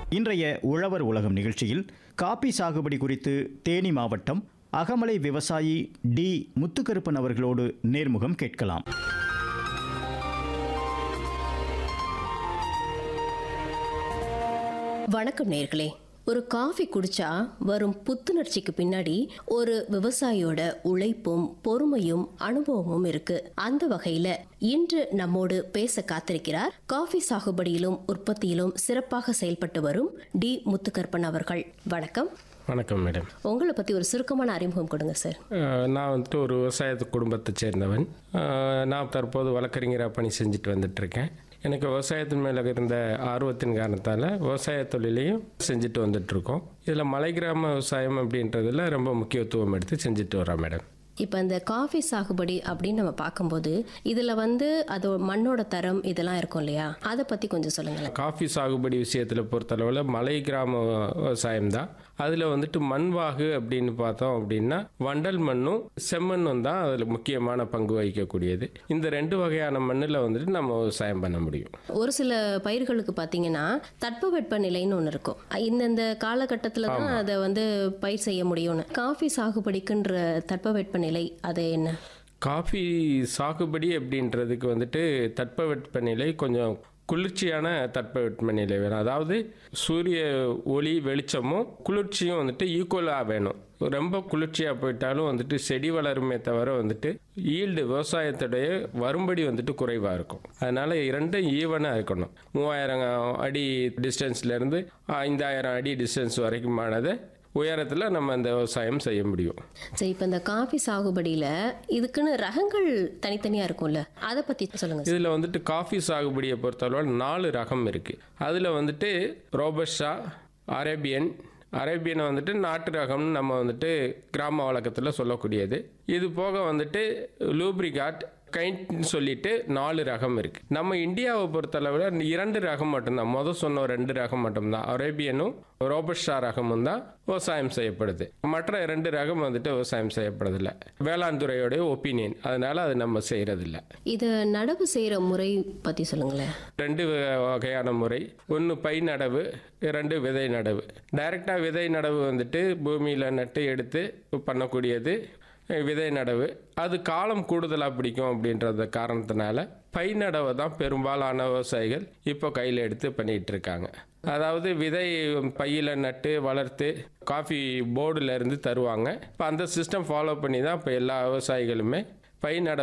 இன்றைய உழவர் உலகம் நிகழ்ச்சியில் காபி சாகுபடி குறித்து தேனி மாவட்டம் அகமலை விவசாயி டி முத்துக்கருப்பன் அவர்களோடு நேர்முகம் கேட்கலாம் வணக்கம் நேர்களே ஒரு காஃபி குடிச்சா வரும் புத்துணர்ச்சிக்கு பின்னாடி ஒரு விவசாயியோட உழைப்பும் பொறுமையும் அனுபவமும் இருக்கு அந்த வகையில இன்று நம்மோடு பேச காத்திருக்கிறார் காஃபி சாகுபடியிலும் உற்பத்தியிலும் சிறப்பாக செயல்பட்டு வரும் டி முத்துக்கற்பன் அவர்கள் வணக்கம் வணக்கம் மேடம் உங்களை பத்தி ஒரு சுருக்கமான அறிமுகம் கொடுங்க சார் அஹ் நான் வந்துட்டு ஒரு விவசாய குடும்பத்தை சேர்ந்தவன் அஹ் நான் தற்போது வழக்கறிஞராக பணி செஞ்சுட்டு வந்துட்டுருக்கேன் எனக்கு விவசாயத்தின் மேலே இருந்த ஆர்வத்தின் காரணத்தால் விவசாய தொழிலையும் செஞ்சுட்டு வந்துட்டுருக்கோம் இதில் மலை கிராம விவசாயம் அப்படின்றதுல ரொம்ப முக்கியத்துவம் எடுத்து செஞ்சுட்டு வரோம் மேடம் இப்போ இந்த காஃபி சாகுபடி அப்படின்னு நம்ம பார்க்கும்போது இதுல வந்து அது மண்ணோட தரம் இதெல்லாம் இருக்கும் இல்லையா அதை பத்தி கொஞ்சம் சொல்லுங்களேன் காஃபி சாகுபடி விஷயத்தில் பொறுத்தளவில் மலை கிராம விவசாயம் தான் அதில் வந்துட்டு மண்வாகு அப்படின்னு பார்த்தோம் அப்படின்னா வண்டல் மண்ணும் செம்மண்ணும் தான் அதில் முக்கியமான பங்கு வகிக்கக்கூடியது இந்த ரெண்டு வகையான மண்ணில் வந்துட்டு நம்ம விவசாயம் பண்ண முடியும் ஒரு சில பயிர்களுக்கு பார்த்தீங்கன்னா தட்பவெட்ப நிலைன்னு ஒன்று இருக்கும் இந்தந்த காலகட்டத்தில் தான் அதை வந்து பயிர் செய்ய முடியும்னு காஃபி சாகுபடிக்குன்ற தட்பவெட்ப நிலை அது என்ன காஃபி சாகுபடி அப்படின்றதுக்கு வந்துட்டு தட்பவெட்பநிலை கொஞ்சம் குளிர்ச்சியான தட்பவெட்பநிலை வேணும் அதாவது சூரிய ஒளி வெளிச்சமும் குளிர்ச்சியும் வந்துட்டு ஈக்குவலாக வேணும் ரொம்ப குளிர்ச்சியாக போயிட்டாலும் வந்துட்டு செடி வளருமே தவிர வந்துட்டு ஈல்டு விவசாயத்துடைய வரும்படி வந்துட்டு குறைவாக இருக்கும் அதனால் இரண்டும் ஈவனாக இருக்கணும் மூவாயிரம் அடி டிஸ்டன்ஸ்லேருந்து ஐந்தாயிரம் அடி டிஸ்டன்ஸ் வரைக்குமானதை உயரத்தில் நம்ம அந்த விவசாயம் செய்ய முடியும் சரி இப்போ இந்த காஃபி சாகுபடியில் இதுக்குன்னு ரகங்கள் தனித்தனியாக இருக்கும்ல அதை பற்றி சொல்லுங்க சார். இதில் வந்துட்டு காஃபி சாகுபடியை பொறுத்தளவு நாலு ரகம் இருக்குது அதில் வந்துட்டு ரோபஸ்டா அரேபியன் அரேபியனை வந்துட்டு நாட்டு ரகம்னு நம்ம வந்துட்டு கிராம வழக்கத்தில் சொல்லக்கூடியது இது போக வந்துட்டு லூப்ரிகாட் கைண்ட்னு சொல்லிட்டு நாலு ரகம் இருக்குது நம்ம இந்தியாவை பொறுத்தளவில் இரண்டு ரகம் மட்டும்தான் மொதல் சொன்ன ரெண்டு ரகம் மட்டும்தான் அரேபியனும் ரோபஸ்டா ரகமும் தான் விவசாயம் செய்யப்படுது மற்ற இரண்டு ரகம் வந்துட்டு விவசாயம் செய்யப்படுறதில்ல வேளாண் துறையோடைய ஒப்பீனியன் அதனால அது நம்ம செய்கிறதில்ல இதை நடவு செய்கிற முறை பற்றி சொல்லுங்களேன் ரெண்டு வ- வகையான முறை ஒன்று பை நடவு ரெண்டு விதை நடவு டைரெக்டாக விதை நடவு வந்துட்டு பூமியில் நட்டு எடுத்து பண்ணக்கூடியது அஹ், விதை நடவு அது காலம் கூடுதலாக பிடிக்கும் அப்படின்றத காரணத்தினால பை நடவை தான் பெரும்பாலான விவசாயிகள் இப்போ கையில் எடுத்து பண்ணிகிட்டு இருக்காங்க அதாவது விதை பையில் நட்டு வளர்த்து காஃபி போர்டுல இருந்து தருவாங்க இப்போ அந்த சிஸ்டம் ஃபாலோ பண்ணி தான் இப்போ எல்லா விவசாயிகளுமே பை நட